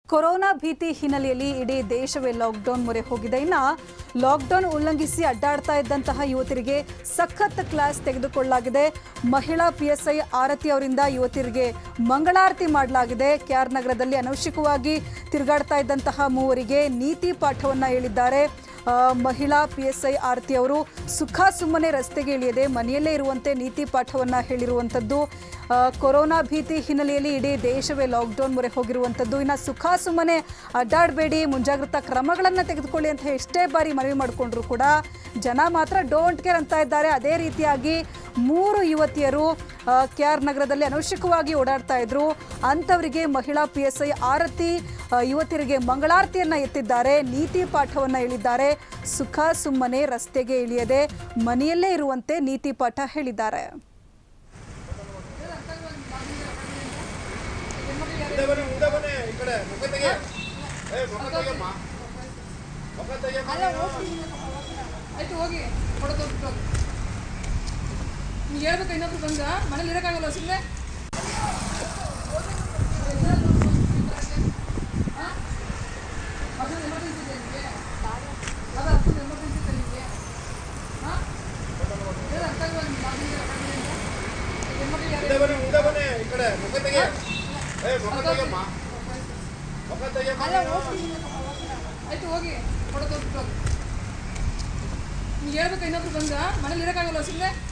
corona ಭೀತಿ ಹಿನ್ನೆಲೆಯಲ್ಲಿ ಇಡೀ ದೇಶವೇ ಲಾಕ್ಡೌನ್ ಮೊರೆ ಹೋಗಿದೆ ಇನ್ನ ಲಾಕ್ಡೌನ್ ಉಲ್ಲಂಘಿಸಿ ಅಡ್ಡಾಡ್ತಾ ಇದ್ದಂತಹ ಯುವತಿಯರಿಗೆ ಸಖತ್ ಕ್ಲಾಸ್ ತೆಗೆದುಕೊಳ್ಳಲಾಗಿದೆ ಮಹಿಳಾ ಪಿಎಸ್ಐ ಆರತಿ ಅವರಿಂದ ಯುವತಿಯರಿಗೆ ಮಂಗಳಾರತಿ ಮಾಡಲಾಗಿದೆ ಕೆಆರ್ ನಗರದಲ್ಲಿ ಅನವಶ್ಯಕವಾಗಿ ತಿರುಗಾಡ್ತಾ ಇದ್ದಂತಹ ಮೂವರಿಗೆ ನೀತಿ ಪಾಠವನ್ನ ಹೇಳಿದ್ದಾರೆ ಆ, ಮಹಿಳಾ ಪಿ ಎಸ್ ಐ ಆರತಿ ಅವರು ಸುಖ ಸುಮ್ಮನೆ ರಸ್ತೆಗೆ ಇಳಿಯದೆ ಮನೆಯಲ್ಲೇ ಇರುವಂತೆ ನೀತಿ ಪಾಠವನ್ನ ಹೇಳಿರುವಂಥದ್ದು ಆ, ಕೊರೋನಾ ಭೀತಿ ಹಿನ್ನೆಲೆಯಲ್ಲಿ ಇಡೀ ದೇಶವೇ ಲಾಕ್ಡೌನ್ ಮೊರೆ ಹೋಗಿರುವಂಥದ್ದು ಇನ್ನು ಸುಖ ಸುಮ್ಮನೆ ಅಡ್ಡಾಡಬೇಡಿ ಮುಂಜಾಗ್ರತಾ ಕ್ರಮಗಳನ್ನು ತೆಗೆದುಕೊಳ್ಳಿ ಅಂತ ಎಷ್ಟೇ ಬಾರಿ ಮನವಿ ಮಾಡಿಕೊಂಡ್ರು ಕೂಡ ಜನ ಮಾತ್ರ ಡೋಂಟ್ ಕೇರ್ ಅಂತ ಇದ್ದಾರೆ ಅದೇ ರೀತಿಯಾಗಿ ಮೂರು ಯುವತಿಯರು ಕೆ ಆರ್ ನಗರದಲ್ಲಿ ಅನವಶ್ಯಕವಾಗಿ ಓಡಾಡ್ತಾ ಇದ್ರು ಅಂಥವರಿಗೆ ಮಹಿಳಾ ಪಿ ಎಸ್ ಐ ಆರತಿ ಆ, ಯುವತಿಯರಿಗೆ ಮಂಗಳಾರತಿಯನ್ನ ಎತ್ತಿದ್ದಾರೆ ನೀತಿ ಪಾಠವನ್ನ ಹೇಳಿದ್ದಾರೆ ಸುಖ ಸುಮ್ಮನೆ ರಸ್ತೆಗೆ ಇಳಿಯದೆ ಮನೆಯಲ್ಲೇ ಇರುವಂತೆ ನೀತಿ ಪಾಠ ಹೇಳಿದ್ದಾರೆ ಮುಂದೆ ಬನ್ನಿ ಮುಂದೆ ಬನ್ನಿ ಈ ಕಡೆ ಮುಖ ತೆಗೆ ಏ ಮುಖ ತೆಗೆಯಮ್ಮ ಮುಖ ತೆಗೆಯಮ್ಮ ಆಯ್ತು ಹೋಗಿ ಕೊಡೋದು ಹೋಗ್ಬಿಟ್ಟು ನೀವು ಹೇಳ್ಬೇಕು ಇನ್ನೊಬ್ರು ಬಂದ ಮನೇಲಿ ಇರೋಕ್ಕಾಗಲ್ಲ ಸುಮ್ಮನೆ ಎಮರ್ಜೆನ್ಸಿ ಇದೆ ನಿಮಗೆ ಅದು ಅಷ್ಟೊಂದು ಎಮರ್ಜೆನ್ಸಿ ಇದೆ ನಿಮಗೆ ಹಾಂ ಏನು ಅರ್ಥ ಆಗಲ್ಲ ನಿಮ್ಗೆ ಎಮರ್ಜೆನ್ಸಿ ಮುಂದೆ ಬನ್ನಿ ಮುಂದೆ ಬನ್ನಿ ಈ ಕಡೆ ಮುಖ ತೆಗೆ ಏ ಮುಖ ತೆಗೆಯಮ್ಮ ಮುಖ ತೆಗೆಯಮ್ಮ ಆಯ್ತು ಹೋಗಿ ಕೊಡೋದು ಹೋಗ್ಬಿಟ್ಟು ನೀವು ಹೇಳ್ಬೇಕು ಇನ್ನೊಬ್ರು ಬಂದ ಮನೇಲಿ ಇರೋಕ್ಕಾಗಲ್ಲ ಸುಮ್ಮನೆ